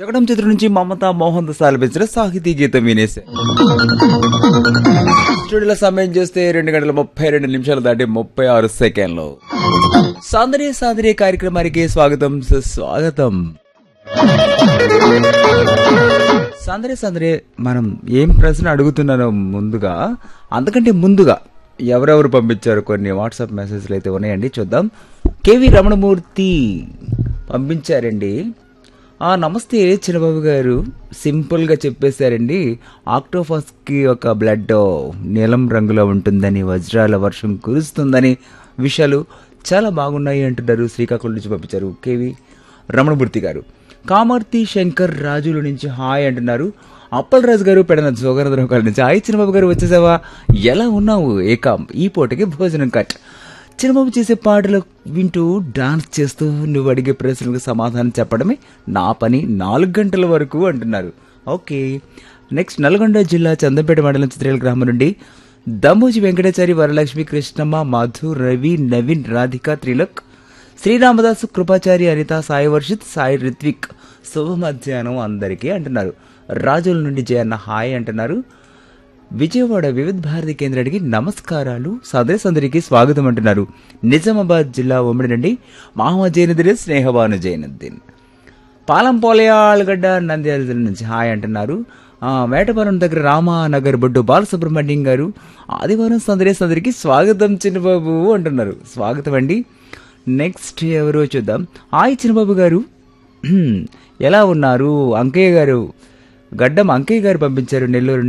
శకటం చిత్రం నుంచి మమతా మోహన్ దాస్ ఆలపించిన సాహితీ గీతం వినేసే స్టూడియోలో సమయం చేస్తే రెండు గంటల ముప్పై రెండు నిమిషాలు దాటి ముప్పై ఆరు సెకండ్లు సాందర్య సాందర్య కార్యక్రమానికి స్వాగతం సుస్వాగతం సందరే సందరే మనం ఏం ప్రశ్న అడుగుతున్నానో ముందుగా అంతకంటే ముందుగా ఎవరెవరు పంపించారు కొన్ని వాట్సాప్ మెసేజ్లు అయితే ఉన్నాయండి చూద్దాం కేవి రమణమూర్తి పంపించారండి ఆ నమస్తే చిన్నబాబు గారు సింపుల్గా చెప్పేశారండి ఆక్టోఫస్కి ఒక బ్లడ్ నీలం రంగులో ఉంటుందని వజ్రాల వర్షం కురుస్తుందని విషయాలు చాలా బాగున్నాయి అంటున్నారు శ్రీకాకుళం నుంచి పంపించారు కేవి రమణమూర్తి గారు కామర్తి శంకర్ రాజుల నుంచి హాయ్ అంటున్నారు అప్పలరాజు గారు పెడన జోగనదరం గారి నుంచి హాయ్ చిన్నబాబు గారు వచ్చేసావా ఎలా ఉన్నావు ఏకాం ఈ పూటకి భోజనం కట్ చిన్నబాబు చేసే పాటలు వింటూ డాన్స్ చేస్తూ నువ్వు అడిగే ప్రశ్నలకు సమాధానం చెప్పడమే నా పని నాలుగు గంటల వరకు అంటున్నారు ఓకే నెక్స్ట్ నల్గొండ జిల్లా చందంపేట మండలం చిత్రేల గ్రామం నుండి దమ్మూజి వెంకటాచారి వరలక్ష్మి కృష్ణమ్మ మధు రవి నవీన్ రాధిక త్రిలక్ శ్రీరామదాసు కృపాచారి అనిత సాయి వర్షిత్ సాయి రిత్విక్ శుభ మధ్యాహ్నం అందరికీ అంటున్నారు రాజుల నుండి జయన్న హాయ్ అంటున్నారు విజయవాడ వివిధ భారతి కేంద్రానికి నమస్కారాలు సదరే సందరికి స్వాగతం అంటున్నారు నిజామాబాద్ జిల్లా ఉమ్మడి నుండి మహమ్మద్ జైనుద్దీన్ స్నేహబాను జైనుద్దీన్ పాలంపోలయాలగడ్డ నంద్యాల జిల్లా నుంచి హాయ్ అంటున్నారు ఆ, మేటపురం దగ్గర రామానగర్ బొడ్డు బాలసుబ్రహ్మణ్యం గారు ఆదివారం సందరే సందరికి స్వాగతం చిన్నబాబు అంటున్నారు స్వాగతం అండి నెక్స్ట్ ఎవరో చూద్దాం హాయ్ చిన్నబాబు గారు ఎలా ఉన్నారు అంకయ్య గారు గడ్డం అంకయ్య గారు పంపించారు నెల్లూరు